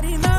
తరినా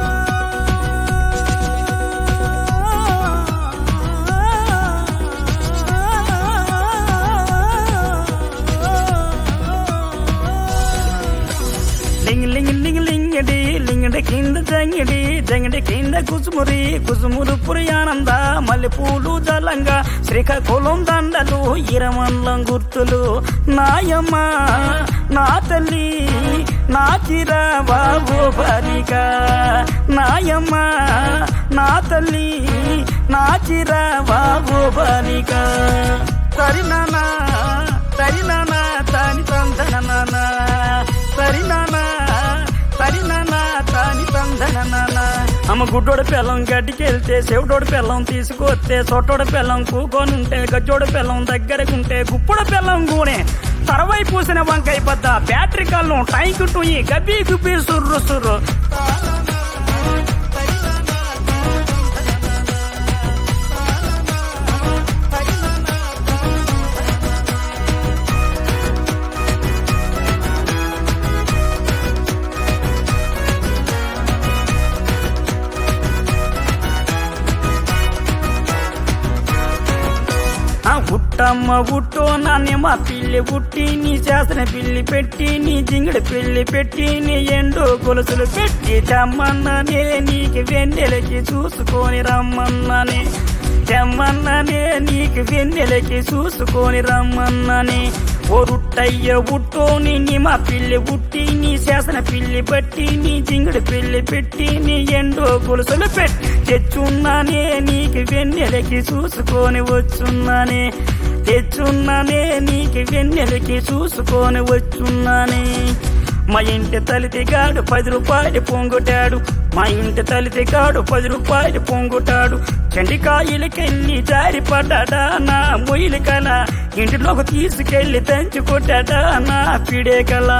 లింగ్ లింగ్ లింగ్ లింగడి లింగడి కింద జంగిడి జంగిడి కింద కుసుమురి కుసుమురు పురియానంద మల్లెపూలు జలంగా శ్రీకాకుళం దండలు ఇరమల్లం గుర్తులు నాయమ్మ నా తల్లి నా చిర బాబు బాలిక నాయమ్మ నా తల్లి నా చిర బాబు బాలిక సరినానా సరినానా తాని తందన సరినానా సరినానా తాని తందన అమ్మ గుడ్డోడు పిల్లం గడ్డికి వెళ్తే చెవిటోడు పిల్లం తీసుకొస్తే చొట్టోడు పిల్లం కూకోనుంటే గజ్జోడు పిల్లం దగ్గరకుంటే గుప్పుడు పిల్లం గూనే తరవై పూసిన వంకాయ బద్ద బ్యాటరీ కళ్ళం టైంకు టూయి గబ్బి గుబ్బి సుర్రు సుర్రు ఆ ఉట్టమ్మ ఉట్టో నాన్నమ్మ పిల్లి ఉట్టి నీ చేసిన పిల్లి పెట్టి నీ జింగిడి పిల్లి పెట్టి నీ ఎండు గొలుసులు పెట్టి తెమ్మన్ననే నీకు వెన్నెలకి చూసుకొని రమ్మన్ననే తెమ్మన్ననే నీకు వెన్నెలకి చూసుకొని రమ్మన్ననే ఓ రుట్టయ్య ఉట్టోని నీ మా పిల్లి ఉట్టి నీ చేసిన పిల్లి బట్టి నీ జింగిడి పిల్లి పెట్టి నీ ఎండో గొలుసులు పెట్టి తెచ్చున్నానే నీకు వెన్నెలకి చూసుకొని వచ్చున్నానే తెచ్చున్నానే నీకు వెన్నెలకి చూసుకొని వచ్చున్నానే మా ఇంటి తలితిగాడు పది రూపాయలు పొంగుటాడు మా ఇంటి తలితిగాడు పది రూపాయలు పొంగుటాడు చెండికాయలకెళ్ళి జారి పడ్డాడా నా మొయ్యలు కల ఇంటిలోకి తీసుకెళ్లి దంచుకొట్టాడా నా పిడే కలా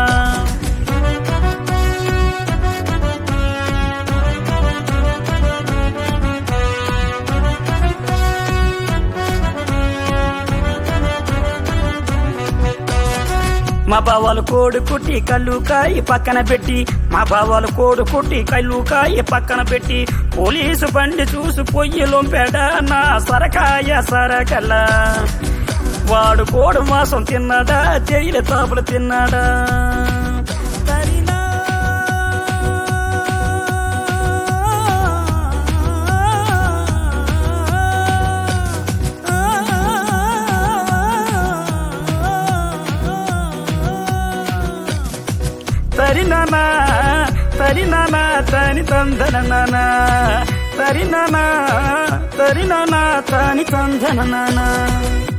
మా బావాలు కోడు కుట్టి కళ్ళు కాయి పక్కన పెట్టి మా బావాలు కోడు కుట్టి కళ్ళు కాయి పక్కన పెట్టి పోలీసు బండి చూసి పొయ్యి లొంపాడ నా సరకాయ సరకల వాడు కోడు మాసం తిన్నాడా జైలు తాపులు తిన్నాడా తరినా సరినానా సరినానా తని తందన సరినానా సరినానా తని తందన